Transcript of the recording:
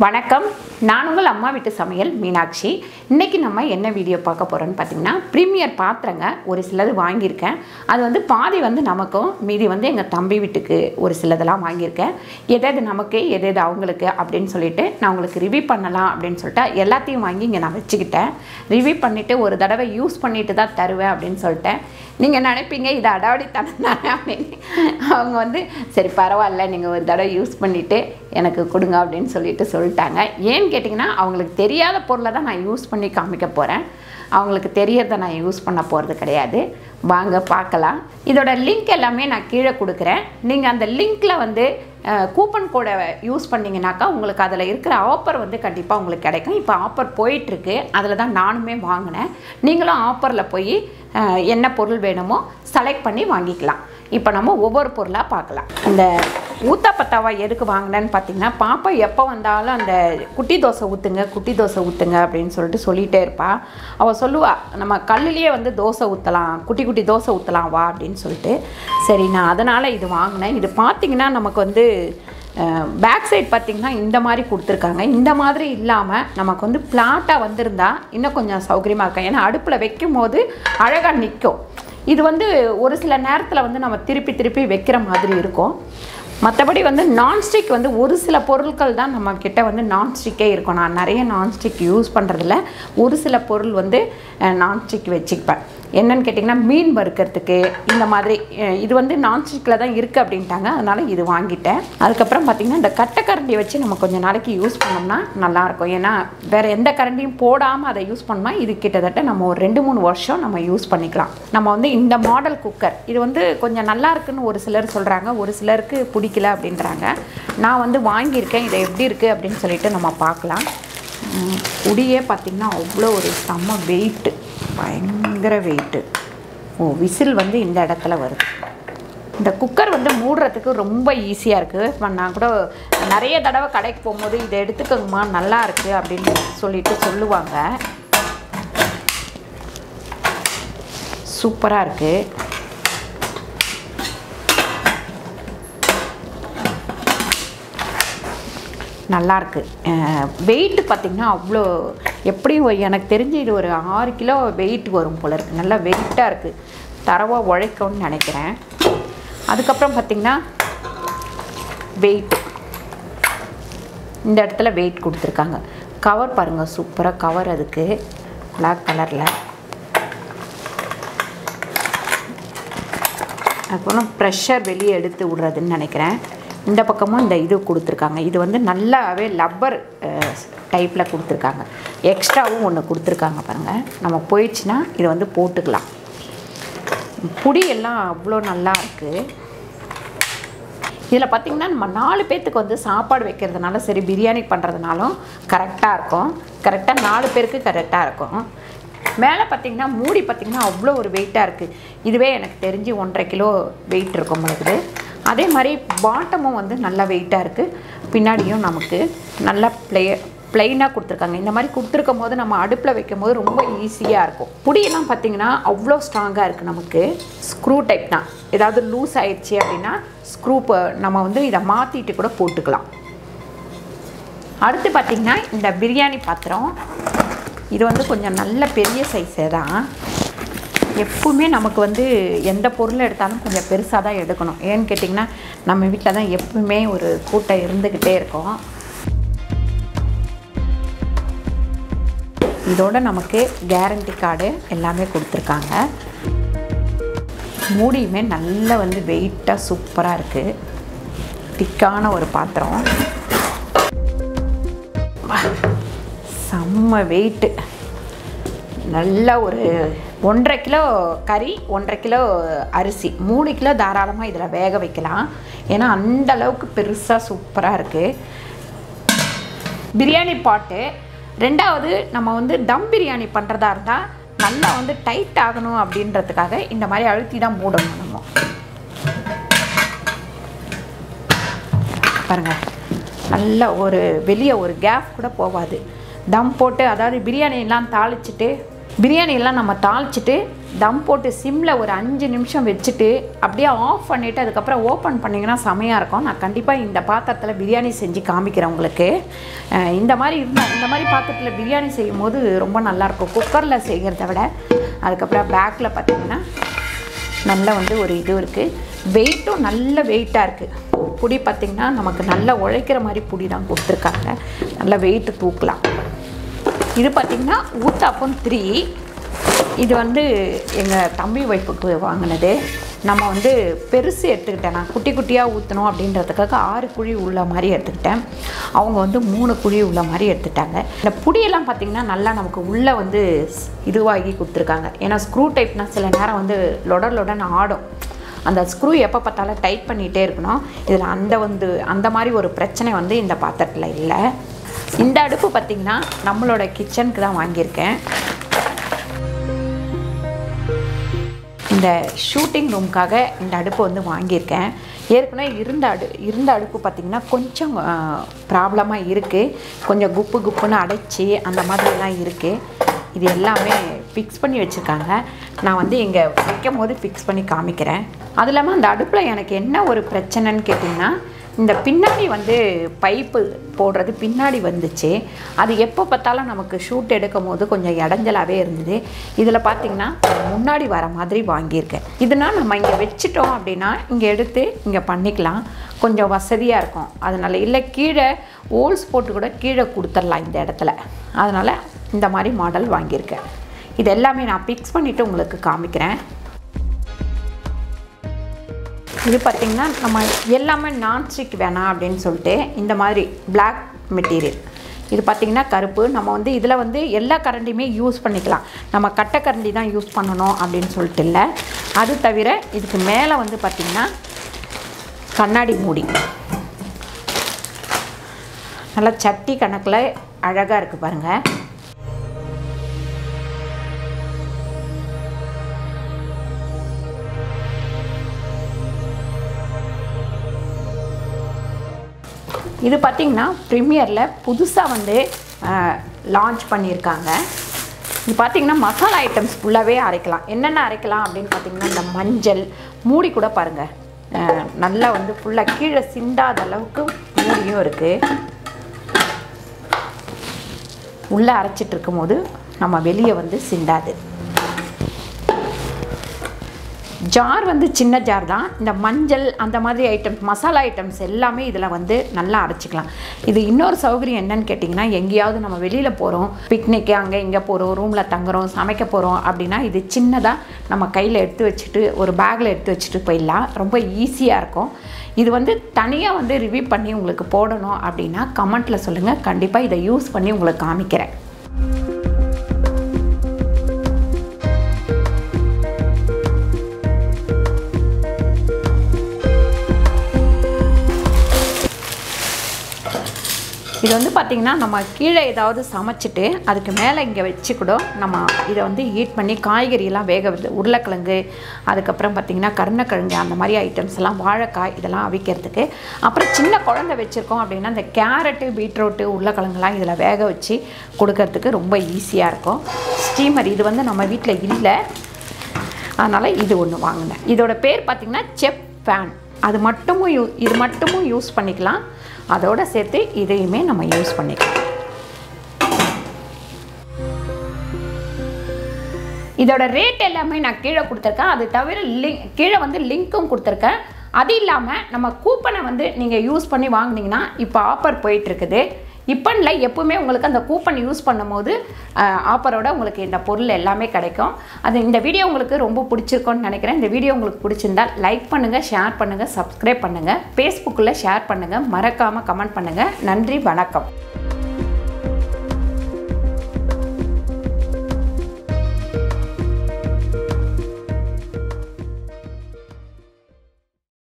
வணக்கம் நான் உங்கள் அம்மா வீட்டு சமையல் மீனாட்சி இன்றைக்கி நம்ம என்ன வீடியோ பார்க்க போகிறோன்னு பார்த்தீங்கன்னா ப்ரீமியர் பாத்திரங்க ஒரு சிலது வாங்கியிருக்கேன் அது வந்து பாதி வந்து நமக்கும் மீதி வந்து எங்கள் தம்பி வீட்டுக்கு ஒரு சிலதெல்லாம் வாங்கியிருக்கேன் எது எது நமக்கு எது எது அவங்களுக்கு அப்படின்னு சொல்லிட்டு நான் உங்களுக்கு ரிவ்யூ பண்ணலாம் அப்படின்னு சொல்லிட்டு எல்லாத்தையும் வாங்கி இங்கே நான் வச்சுக்கிட்டேன் ரிவ்யூ பண்ணிவிட்டு ஒரு தடவை யூஸ் பண்ணிட்டு தான் தருவேன் அப்படின்னு சொல்லிட்டேன் நீங்கள் நினைப்பீங்க இது அடாவடித்தனம் தானே அப்படின்னு அவங்க வந்து சரி பரவாயில்ல நீங்கள் ஒரு தடவை யூஸ் பண்ணிவிட்டு எனக்கு கொடுங்க அப்படின்னு சொல்லிட்டு சொல்லிட்டாங்க ஏன்னு கேட்டிங்கன்னா அவங்களுக்கு தெரியாத பொருளை தான் நான் யூஸ் பண்ணி காமிக்க போகிறேன் அவங்களுக்கு தெரியறத நான் யூஸ் பண்ண போகிறது கிடையாது வாங்க பார்க்கலாம் இதோட லிங்க் எல்லாமே நான் கீழே கொடுக்குறேன் நீங்கள் அந்த லிங்க்கில் வந்து கூப்பன் கோடை யூஸ் பண்ணிங்கனாக்கா உங்களுக்கு அதில் இருக்கிற ஆஃபர் வந்து கண்டிப்பாக உங்களுக்கு கிடைக்கும் இப்போ ஆஃபர் போயிட்டுருக்கு அதில் தான் நானுமே வாங்கினேன் நீங்களும் ஆஃபரில் போய் அஹ், என்ன பொருள் வேணுமோ செலக்ட் பண்ணி வாங்கிக்கலாம் இப்போ நம்ம ஒவ்வொரு பொருளாக பார்க்கலாம் இந்த ஊத்தா பத்தாவா எதுக்கு வாங்கினேன்னு பார்த்தீங்கன்னா பாப்பா எப்போ வந்தாலும் அந்த குட்டி தோசை ஊற்றுங்க குட்டி தோசை ஊற்றுங்க அப்படின்னு சொல்லிட்டு சொல்லிகிட்டே இருப்பா அவள் சொல்லுவா நம்ம கல்லுலேயே வந்து தோசை ஊற்றலாம் குட்டி குட்டி தோசை ஊற்றலாம் வா அப்படின்னு சொல்லிட்டு சரி நான் அதனால் இது வாங்கினேன் இது பார்த்தீங்கன்னா நமக்கு வந்து பேக் சைட் பார்த்திங்கன்னா இந்த மாதிரி கொடுத்துருக்காங்க இந்த மாதிரி இல்லாமல் நமக்கு வந்து பிளாட்டாக வந்திருந்தா இன்னும் கொஞ்சம் சௌகரியமாக இருக்கும் ஏன்னா அடுப்பில் வைக்கும் போது அழகாக நிற்கும் இது வந்து ஒரு சில நேரத்தில் வந்து நம்ம திருப்பி திருப்பி வைக்கிற மாதிரி இருக்கும் மற்றபடி வந்து நான்ஸ்டிக் வந்து ஒரு சில பொருட்கள் தான் நம்ம கிட்ட வந்து நான்ஸ்டிக்கே இருக்கும் நான் நிறைய நான்ஸ்டிக் யூஸ் பண்ணுறதில்ல ஒரு சில பொருள் வந்து நான்ஸ்டிக் வச்சுப்பேன் என்னன்னு கேட்டிங்கன்னா மீன் வறுக்கிறதுக்கு இந்த மாதிரி அஹ், இது வந்து நான்ஸ்டிக்கில் தான் இருக்குது அப்படின்ட்டாங்க அதனால் இது வாங்கிட்டேன் அதுக்கப்புறம் பார்த்திங்கன்னா இந்த கட்டைக்கரண்டி வச்சு நம்ம கொஞ்சம் நாளைக்கு யூஸ் பண்ணோம்னா நல்லாயிருக்கும் ஏன்னா வேறு எந்த கரண்டியும் போடாமல் அதை யூஸ் பண்ணோம்னா இது கிட்டத்தட்ட நம்ம ஒரு ரெண்டு மூணு வருஷம் நம்ம யூஸ் பண்ணிக்கலாம் நம்ம வந்து இந்த மாடல் குக்கர் இது வந்து கொஞ்சம் நல்லா இருக்குன்னு ஒரு சிலர் சொல்கிறாங்க ஒரு சிலருக்கு பிடிக்கல அப்படின்றாங்க நான் வந்து வாங்கியிருக்கேன் இதை எப்படி இருக்குது அப்படின்னு சொல்லிட்டு நம்ம பார்க்கலாம் உம், குடியே பார்த்திங்கன்னா அவ்வளோ ஒரு செம்ம வெயிட்டு பயங்கர வெயிட்டு ஓ விசில் வந்து இந்த இடத்துல வருது இந்த குக்கர் வந்து மூடுறதுக்கு ரொம்ப ஈஸியாக இருக்குது இப்போ நான் கூட நிறைய தடவை கடைக்கு போகும்போது இதை எடுத்துக்கோங்கம்மா நல்லா இருக்குது அப்படின்னு சொல்லிட்டு சொல்லுவாங்க சூப்பராக இருக்குது நல்லாயிருக்கு வெயிட்டு பார்த்திங்கன்னா அவ்வளோ எப்படியும் ஒரு- எனக்கு தெரிஞ்சு இது ஒரு ஆறு கிலோ வெயிட் வரும் போல இருக்குது நல்லா வெயிட்டாக இருக்குது தரவாக உழைக்கும்னு நினைக்கிறேன் அதுக்கப்புறம் பார்த்திங்கன்னா வெயிட் இந்த இடத்துல வெயிட் கொடுத்துருக்காங்க கவர் பாருங்கள் சூப்பராக கவர் அதுக்கு பிளாக் கலரில் அப்புறம் ப்ரெஷர் வெளியே எடுத்து விடுறதுன்னு நினைக்கிறேன் இந்த பக்கமும் இந்த இது கொடுத்துருக்காங்க இது வந்து நல்லாவே லப்பர் டைப்பில் கொடுத்துருக்காங்க எக்ஸ்ட்ராவும் ஒன்று கொடுத்துருக்காங்க பாருங்கள் நம்ம போயிடுச்சுன்னா இதை வந்து போட்டுக்கலாம் புடி எல்லாம் அவ்வளோ நல்லா இருக்குது இதில் பார்த்திங்கன்னா நம்ம நாலு பேர்த்துக்கு வந்து சாப்பாடு வைக்கிறதுனால சரி பிரியாணி பண்ணுறதுனாலும் கரெக்டாக இருக்கும் கரெக்டாக நாலு பேருக்கு கரெக்டாக இருக்கும் மேலே பார்த்திங்கன்னா மூடி பார்த்திங்கன்னா அவ்வளோ ஒரு வெயிட்டாக இருக்குது இதுவே எனக்கு தெரிஞ்சு ஒன்றரை கிலோ வெயிட் இருக்கும் இருக்குது அதே மாதிரி பாட்டமும் வந்து நல்லா வெயிட்டாக இருக்குது பின்னாடியும் நமக்கு நல்லா ப்ளே ப்ளைனாக கொடுத்துருக்காங்க இந்த மாதிரி கொடுத்துருக்கும் போது நம்ம அடுப்பில் வைக்கும் போது ரொம்ப ஈஸியாக இருக்கும் புடியெல்லாம் பார்த்திங்கன்னா அவ்வளோ ஸ்ட்ராங்காக இருக்குது நமக்கு ஸ்க்ரூ டைப் தான் ஏதாவது லூஸ் ஆயிடுச்சு அப்படின்னா ஸ்க்ரூ நம்ம வந்து இதை மாற்றிட்டு கூட போட்டுக்கலாம் அடுத்து பார்த்திங்கன்னா இந்த பிரியாணி பாத்திரம் இது வந்து கொஞ்சம் நல்ல பெரிய சைஸே தான் எப்பவுமே நமக்கு வந்து எந்த பொருள் எடுத்தாலும் கொஞ்சம் பெருசாக தான் எடுக்கணும் ஏன்னு கேட்டிங்கன்னா நம்ம வீட்டில் தான் எப்பவுமே ஒரு கூட்டம் இருந்துக்கிட்டே இருக்கும் இதோட நமக்கு கேரண்டி கார்டு எல்லாமே கொடுத்துருக்காங்க மூடியுமே நல்லா வந்து வெயிட்டாக சூப்பராக இருக்குது திக்கான ஒரு பாத்திரம் செம்ம வெயிட்டு நல்ல ஒரு ஒன்றரை கிலோ கறி ஒன்றரை கிலோ அரிசி மூணு கிலோ தாராளமாக இதில் வேக வைக்கலாம் ஏன்னா அந்த அளவுக்கு பெருசாக சூப்பராக இருக்குது பிரியாணி பாட்டு ரெண்டாவது நம்ம வந்து தம் பிரியாணி பண்ணுறதா இருந்தால் நல்லா வந்து டைட் ஆகணும் அப்படின்றதுக்காக இந்த மாதிரி அழுத்தி தான் மூடணும் நம்ம பாருங்க நல்ல ஒரு வெளியே ஒரு கேப் கூட போகாது தம் போட்டு அதாவது பிரியாணி எல்லாம் தாளிச்சிட்டு பிரியாணி எல்லாம் நம்ம தாளிச்சிட்டு தம் போட்டு சிம்மில் ஒரு அஞ்சு நிமிஷம் வச்சுட்டு அப்படியே ஆஃப் பண்ணிவிட்டு அதுக்கப்புறம் ஓப்பன் பண்ணிங்கன்னா செமையாக இருக்கும் நான் கண்டிப்பாக இந்த பாத்திரத்தில் பிரியாணி செஞ்சு காமிக்கிறேன் உங்களுக்கு அஹ் இந்த மாதிரி இருந்தால் இந்த மாதிரி பாத்திரத்தில் பிரியாணி செய்யும் போது ரொம்ப நல்லாயிருக்கும் குக்கரில் செய்கிறத விட அதுக்கப்புறம் பேக்கில் பார்த்தீங்கன்னா நல்ல வந்து ஒரு இது இருக்குது வெயிட்டும் நல்ல வெயிட்டாக இருக்குது புடி பார்த்திங்கன்னா நமக்கு நல்லா உழைக்கிற மாதிரி புடி தான் கொடுத்துருக்காங்க நல்ல வெயிட்டு தூக்கலாம் இது பார்த்திங்கன்னா ஊத்தாப்பம் த்ரீ இது வந்து எங்கள் தம்பி ஒய்ஃபுக்கு வாங்கினது நம்ம வந்து பெருசு எடுத்துக்கிட்டேன் நான் குட்டி குட்டியாக ஊற்றணும் அப்படின்றதுக்காக ஆறு குழி உள்ள மாதிரி எடுத்துக்கிட்டேன் அவங்க வந்து மூணு குழி உள்ள மாதிரி எடுத்துட்டாங்க இந்த புடியெல்லாம் பார்த்திங்கன்னா நல்லா நமக்கு உள்ளே வந்து ஸ்- இதுவாகி கொடுத்துருக்காங்க ஏன்னா ஸ்க்ரூ டைப்னால் சில நேரம் வந்து லொட லொடன்னு ஆடும் அந்த ஸ்க்ரூ எப்போ பார்த்தாலும் டைட் பண்ணிகிட்டே இருக்கணும் இதில் அந்த வந்து அந்த மாதிரி ஒரு பிரச்சனை வந்து இந்த பாத்திரத்தில் இல்லை இந்த அடுப்பு பார்த்திங்கன்னா நம்மளோட கிச்சனுக்கு தான் வாங்கியிருக்கேன் இந்த ஷூட்டிங் ரூமுக்காக இந்த அடுப்பு வந்து வாங்கியிருக்கேன் ஏற்கனவே இருந்த அடு இருந்த அடுப்பு பார்த்திங்கன்னா கொஞ்சம் ப்ராப்ளமாக இருக்குது கொஞ்சம் குப்பு குப்புன்னு அடைச்சி அந்த மாதிரிலாம் இருக்குது இது எல்லாமே ஃபிக்ஸ் பண்ணி வச்சுருக்காங்க நான் வந்து இங்கே வைக்கும் போது ஃபிக்ஸ் பண்ணி காமிக்கிறேன் அது இல்லாமல் அந்த அடுப்பில் எனக்கு என்ன ஒரு பிரச்சனைன்னு கேட்டிங்கன்னா இந்த பின்னாடி வந்து பைப்பு போடுறது பின்னாடி வந்துச்சு அது எப்போ பார்த்தாலும் நமக்கு ஷூட் எடுக்கும் போது கொஞ்சம் இடைஞ்சலாகவே இருந்தது இதில் பார்த்தீங்கன்னா முன்னாடி வர மாதிரி வாங்கியிருக்கேன் இதனால் நம்ம இங்கே வச்சிட்டோம் அப்படின்னா இங்கே எடுத்து இங்கே பண்ணிக்கலாம் கொஞ்சம் வசதியாக இருக்கும் அதனால் இல்லை கீழே ஹோல்ஸ் போட்டு கூட கீழே கொடுத்துடலாம் இந்த இடத்துல அதனால் இந்த மாதிரி மாடல் வாங்கியிருக்கேன் இது எல்லாமே நான் ஃபிக்ஸ் பண்ணிவிட்டு உங்களுக்கு காமிக்கிறேன் இது பார்த்திங்கன்னா நம்ம எல்லாமே நான்ஸ்டிக் வேணாம் அப்படின்னு சொல்லிட்டு இந்த மாதிரி Black மெட்டீரியல் இது பார்த்திங்கன்னா கருப்பு நம்ம வந்து இதில் வந்து எல்லா கரண்டியுமே யூஸ் பண்ணிக்கலாம் நம்ம கட்டை கரண்டி தான் யூஸ் பண்ணணும் அப்படின்னு சொல்லிட்டு இல்லை அது தவிர இதுக்கு மேலே வந்து பார்த்திங்கன்னா கண்ணாடி மூடி நல்லா சட்டி கணக்கில் அழகாக இருக்குது பாருங்கள் இது பார்த்திங்கன்னா ப்ரீமியரில் புதுசாக வந்து லான்ச் பண்ணியிருக்காங்க இது பார்த்திங்கன்னா மசாலா ஐட்டம்ஸ் ஃபுல்லாகவே அரைக்கலாம் என்னென்ன அரைக்கலாம் அப்படின்னு பார்த்திங்கன்னா இந்த மஞ்சள் மூடி கூட பாருங்கள் அஹ், நல்லா வந்து ஃபுல்லாக கீழே சிந்தாத அளவுக்கு மூடியும் இருக்குது உள்ளே அரைச்சிட்டு இருக்கும்போது நம்ம வெளியே வந்து சிந்தாது ஜார் வந்து சின்ன ஜார் தான் இந்த மஞ்சள் அந்த மாதிரி ஐட்டம்ஸ் மசாலா ஐட்டம்ஸ் எல்லாமே இதில் வந்து நல்லா அரைச்சிக்கலாம் இது இன்னொரு சௌகரியம் என்னன்னு கேட்டிங்கன்னா எங்கேயாவது நம்ம வெளியில் போகிறோம் பிக்னிக்கு அங்கே இங்கே போகிறோம் ரூமில் தங்குறோம் சமைக்க போகிறோம் அப்படின்னா இது சின்னதாக நம்ம கையில் எடுத்து வச்சுட்டு ஒரு பேக்கில் எடுத்து வச்சுட்டு போயிடலாம் ரொம்ப ஈஸியாக இருக்கும் இது வந்து தனியாக வந்து ரிவ்யூ பண்ணி உங்களுக்கு போடணும் அப்படின்னா கமெண்ட்டில் சொல்லுங்கள் கண்டிப்பாக இதை யூஸ் பண்ணி உங்களுக்கு காமிக்கிறேன் இது வந்து பார்த்திங்கன்னா நம்ம கீழே ஏதாவது சமைச்சிட்டு அதுக்கு மேலே இங்கே வச்சு கூட நம்ம இதை வந்து ஹீட் பண்ணி காய்கறியெல்லாம் வேக விட்டு உருளைக்கிழங்கு அதுக்கப்புறம் பார்த்திங்கன்னா கருணக்கிழங்கு அந்த மாதிரி ஐட்டம்ஸ் எல்லாம் வாழைக்காய் இதெல்லாம் அவிக்கிறதுக்கு அப்புறம் சின்ன குழந்தை வச்சுருக்கோம் அப்படின்னா இந்த கேரட்டு பீட்ரூட்டு உருளைக்கிழங்குலாம் இதில் வேக வச்சு கொடுக்கறதுக்கு ரொம்ப ஈஸியாக இருக்கும் ஸ்டீமர் இது வந்து நம்ம வீட்டில் இல்லை அதனால் இது ஒன்று வாங்கினேன் இதோட பேர் பார்த்திங்கன்னா செப் ஃபேன் அது மட்டுமும் யூ இது மட்டுமும் யூஸ் பண்ணிக்கலாம் அதோட சேர்த்து இதையுமே நம்ம யூஸ் பண்ணிக்கலாம் இதோட ரேட் எல்லாமே நான் கீழே கொடுத்துருக்கேன் அது தவிர லிங்க் கீழே வந்து லிங்க்கும் கொடுத்துருக்கேன் அது இல்லாமல் நம்ம கூப்பனை வந்து நீங்கள் யூஸ் பண்ணி வாங்குனீங்கன்னா இப்போ ஆஃபர் போயிட்டுருக்குது இப்போ இல்லை எப்பவுமே உங்களுக்கு அந்த கூப்பன் யூஸ் பண்ணும்போது ஆஃபரோட உங்களுக்கு இந்த பொருள் எல்லாமே கிடைக்கும் அது இந்த வீடியோ உங்களுக்கு ரொம்ப பிடிச்சிருக்கோன்னு நினைக்கிறேன் இந்த வீடியோ உங்களுக்கு பிடிச்சிருந்தால் லைக் பண்ணுங்கள் ஷேர் பண்ணுங்கள் சப்ஸ்கிரைப் பண்ணுங்கள் ஃபேஸ்புக்கில் ஷேர் பண்ணுங்கள் மறக்காமல் கமெண்ட் பண்ணுங்கள் நன்றி வணக்கம்